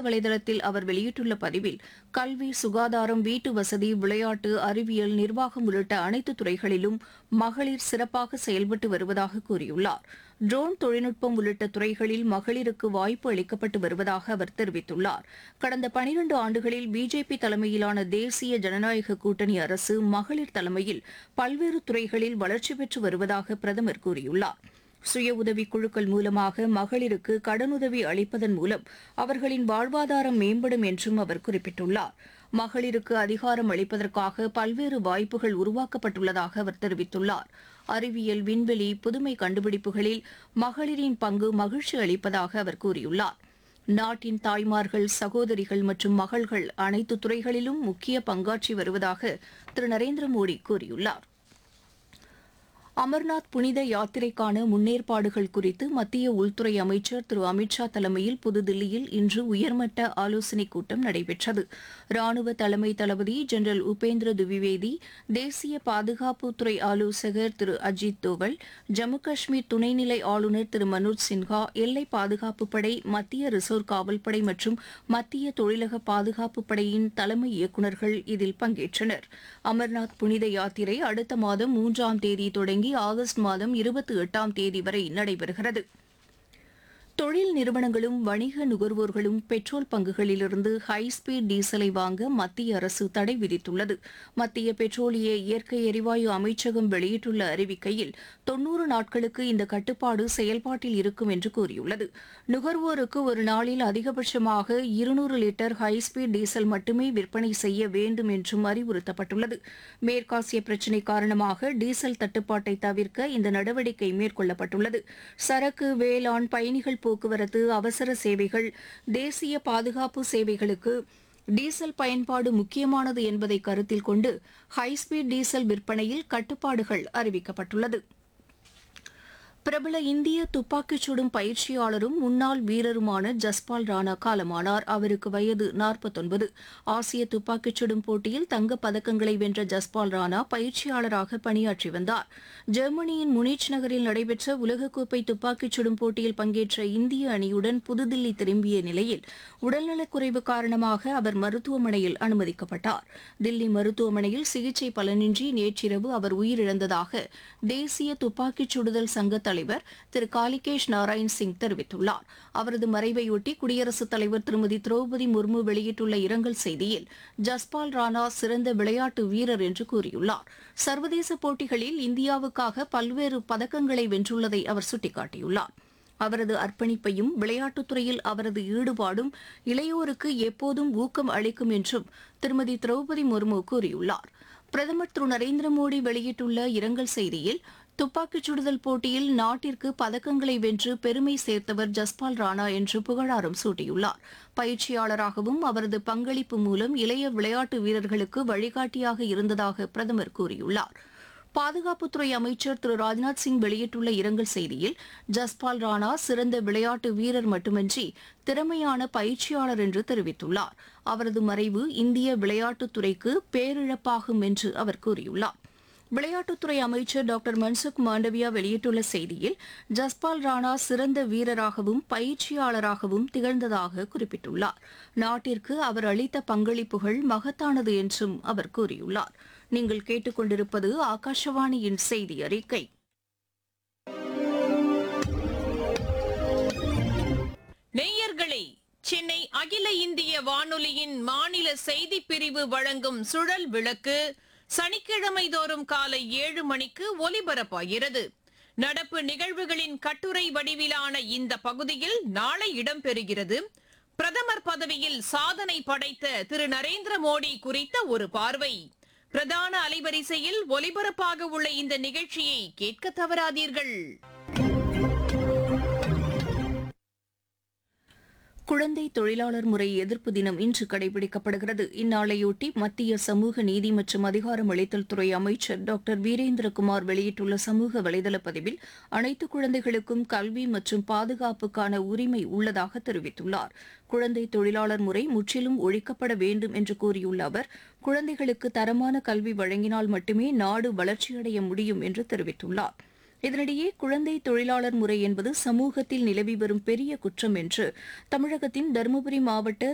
வலைதளத்தில் அவர் வெளியிட்டுள்ள பதிவில் கல்வி சுகாதாரம் வீட்டு வசதி விளையாட்டு அறிவியல் நிர்வாகம் உள்ளிட்ட அனைத்து துறைகளிலும் மகளிர் சிறப்பாக செயல்பட்டு வருவதாக கூறியுள்ளார் ட்ரோன் தொழில்நுட்பம் உள்ளிட்ட துறைகளில் மகளிருக்கு வாய்ப்பு அளிக்கப்பட்டு வருவதாக அவர் தெரிவித்துள்ளார் கடந்த பனிரண்டு ஆண்டுகளில் பிஜேபி தலைமையிலான தேசிய ஜனநாயக கூட்டணி அரசு மகளிர் தலைமையில் பல்வேறு துறைகளில் வளர்ச்சி பெற்று வருவதாக பிரதமர் கூறியுள்ளார் சுய உதவிக் குழுக்கள் மூலமாக மகளிருக்கு கடனுதவி அளிப்பதன் மூலம் அவர்களின் வாழ்வாதாரம் மேம்படும் என்றும் அவர் குறிப்பிட்டுள்ளார் மகளிருக்கு அதிகாரம் அளிப்பதற்காக பல்வேறு வாய்ப்புகள் உருவாக்கப்பட்டுள்ளதாக அவர் தெரிவித்துள்ளார் அறிவியல் விண்வெளி புதுமை கண்டுபிடிப்புகளில் மகளிரின் பங்கு மகிழ்ச்சி அளிப்பதாக அவர் கூறியுள்ளார் நாட்டின் தாய்மார்கள் சகோதரிகள் மற்றும் மகள்கள் அனைத்து துறைகளிலும் முக்கிய பங்காற்றி வருவதாக திரு நரேந்திர மோடி கூறியுள்ளார் அமர்நாத் புனித யாத்திரைக்கான முன்னேற்பாடுகள் குறித்து மத்திய உள்துறை அமைச்சர் திரு அமித்ஷா தலைமையில் புதுதில்லியில் இன்று உயர்மட்ட ஆலோசனைக் கூட்டம் நடைபெற்றது ராணுவ தலைமை தளபதி ஜெனரல் உபேந்திர துவிவேதி தேசிய பாதுகாப்புத்துறை ஆலோசகர் திரு அஜித் தோவல் ஜம்மு காஷ்மீர் துணைநிலை ஆளுநர் திரு மனோஜ் சின்ஹா எல்லை பாதுகாப்பு படை மத்திய ரிசர்வ் காவல்படை மற்றும் மத்திய தொழிலக பாதுகாப்பு படையின் தலைமை இயக்குநர்கள் இதில் பங்கேற்றனர் அமர்நாத் புனித யாத்திரை அடுத்த மாதம் மூன்றாம் தேதி தொடங்கி ஆகஸ்ட் மாதம் இருபத்தி எட்டாம் தேதி வரை நடைபெறுகிறது தொழில் நிறுவனங்களும் வணிக நுகர்வோர்களும் பெட்ரோல் பங்குகளிலிருந்து ஹைஸ்பீட் டீசலை வாங்க மத்திய அரசு தடை விதித்துள்ளது மத்திய பெட்ரோலிய இயற்கை எரிவாயு அமைச்சகம் வெளியிட்டுள்ள அறிவிக்கையில் தொன்னூறு நாட்களுக்கு இந்த கட்டுப்பாடு செயல்பாட்டில் இருக்கும் என்று கூறியுள்ளது நுகர்வோருக்கு ஒரு நாளில் அதிகபட்சமாக இருநூறு லிட்டர் ஹைஸ்பீட் டீசல் மட்டுமே விற்பனை செய்ய வேண்டும் என்றும் அறிவுறுத்தப்பட்டுள்ளது மேற்காசிய பிரச்சினை காரணமாக டீசல் தட்டுப்பாட்டை தவிர்க்க இந்த நடவடிக்கை மேற்கொள்ளப்பட்டுள்ளது சரக்கு வேளாண் பயணிகள் போக்குவரத்து அவசர சேவைகள் தேசிய பாதுகாப்பு சேவைகளுக்கு டீசல் பயன்பாடு முக்கியமானது என்பதை கருத்தில் கொண்டு ஹைஸ்பீட் டீசல் விற்பனையில் கட்டுப்பாடுகள் அறிவிக்கப்பட்டுள்ளது பிரபல இந்திய துப்பாக்கிச் சுடும் பயிற்சியாளரும் முன்னாள் வீரருமான ஜஸ்பால் ராணா காலமானார் அவருக்கு வயது நாற்பத்தொன்பது ஆசிய துப்பாக்கிச் சுடும் போட்டியில் தங்கப் பதக்கங்களை வென்ற ஜஸ்பால் ராணா பயிற்சியாளராக பணியாற்றி வந்தார் ஜெர்மனியின் முனிச் நகரில் நடைபெற்ற உலகக்கோப்பை துப்பாக்கிச் சுடும் போட்டியில் பங்கேற்ற இந்திய அணியுடன் புதுதில்லி திரும்பிய நிலையில் உடல்நலக்குறைவு காரணமாக அவர் மருத்துவமனையில் அனுமதிக்கப்பட்டார் தில்லி மருத்துவமனையில் சிகிச்சை பலனின்றி நேற்றிரவு அவர் உயிரிழந்ததாக தேசிய துப்பாக்கிச் சுடுதல் சங்க தலைவர் திரு காலிகேஷ் நாராயண் சிங் தெரிவித்துள்ளார் அவரது மறைவையொட்டி குடியரசுத் தலைவர் திருமதி திரௌபதி முர்மு வெளியிட்டுள்ள இரங்கல் செய்தியில் ஜஸ்பால் ராணா சிறந்த விளையாட்டு வீரர் என்று கூறியுள்ளார் சர்வதேச போட்டிகளில் இந்தியாவுக்காக பல்வேறு பதக்கங்களை வென்றுள்ளதை அவர் சுட்டிக்காட்டியுள்ளார் அவரது அர்ப்பணிப்பையும் விளையாட்டுத் துறையில் அவரது ஈடுபாடும் இளையோருக்கு எப்போதும் ஊக்கம் அளிக்கும் என்றும் திருமதி திரௌபதி முர்மு கூறியுள்ளார் பிரதமர் திரு நரேந்திர மோடி வெளியிட்டுள்ள இரங்கல் செய்தியில் துப்பாக்கிச் சுடுதல் போட்டியில் நாட்டிற்கு பதக்கங்களை வென்று பெருமை சேர்த்தவர் ஜஸ்பால் ராணா என்று புகழாரம் சூட்டியுள்ளார் பயிற்சியாளராகவும் அவரது பங்களிப்பு மூலம் இளைய விளையாட்டு வீரர்களுக்கு வழிகாட்டியாக இருந்ததாக பிரதமர் கூறியுள்ளார் பாதுகாப்புத்துறை அமைச்சர் திரு ராஜ்நாத் சிங் வெளியிட்டுள்ள இரங்கல் செய்தியில் ஜஸ்பால் ராணா சிறந்த விளையாட்டு வீரர் மட்டுமின்றி திறமையான பயிற்சியாளர் என்று தெரிவித்துள்ளார் அவரது மறைவு இந்திய விளையாட்டுத் துறைக்கு பேரிழப்பாகும் என்று அவர் கூறியுள்ளார் விளையாட்டுத்துறை அமைச்சர் டாக்டர் மன்சுக் மாண்டவியா வெளியிட்டுள்ள செய்தியில் ஜஸ்பால் ராணா சிறந்த வீரராகவும் பயிற்சியாளராகவும் திகழ்ந்ததாக குறிப்பிட்டுள்ளார் நாட்டிற்கு அவர் அளித்த பங்களிப்புகள் மகத்தானது என்றும் அவர் கூறியுள்ளார் நீங்கள் கேட்டுக்கொண்டிருப்பது ஆகாஷவாணியின் செய்தி அறிக்கை நேயர்களே சென்னை அகில இந்திய வானொலியின் மாநில செய்திப் பிரிவு வழங்கும் சுழல் விளக்கு சனிக்கிழமை தோறும் காலை ஏழு மணிக்கு ஒலிபரப்பாகிறது நடப்பு நிகழ்வுகளின் கட்டுரை வடிவிலான இந்த பகுதியில் நாளை இடம்பெறுகிறது பிரதமர் பதவியில் சாதனை படைத்த திரு நரேந்திர மோடி குறித்த ஒரு பார்வை பிரதான அலைவரிசையில் ஒலிபரப்பாக உள்ள இந்த நிகழ்ச்சியை கேட்க தவறாதீர்கள் குழந்தை தொழிலாளர் முறை எதிர்ப்பு தினம் இன்று கடைபிடிக்கப்படுகிறது இந்நாளையொட்டி மத்திய சமூக நீதி மற்றும் அதிகாரம் அளித்தல் துறை அமைச்சர் டாக்டர் வீரேந்திரகுமார் வெளியிட்டுள்ள சமூக வலைதள பதிவில் அனைத்து குழந்தைகளுக்கும் கல்வி மற்றும் பாதுகாப்புக்கான உரிமை உள்ளதாக தெரிவித்துள்ளார் குழந்தை தொழிலாளர் முறை முற்றிலும் ஒழிக்கப்பட வேண்டும் என்று கூறியுள்ள அவர் குழந்தைகளுக்கு தரமான கல்வி வழங்கினால் மட்டுமே நாடு வளர்ச்சியடைய முடியும் என்று தெரிவித்துள்ளார் இதனிடையே குழந்தை தொழிலாளர் முறை என்பது சமூகத்தில் நிலவி வரும் பெரிய குற்றம் என்று தமிழகத்தின் தருமபுரி மாவட்ட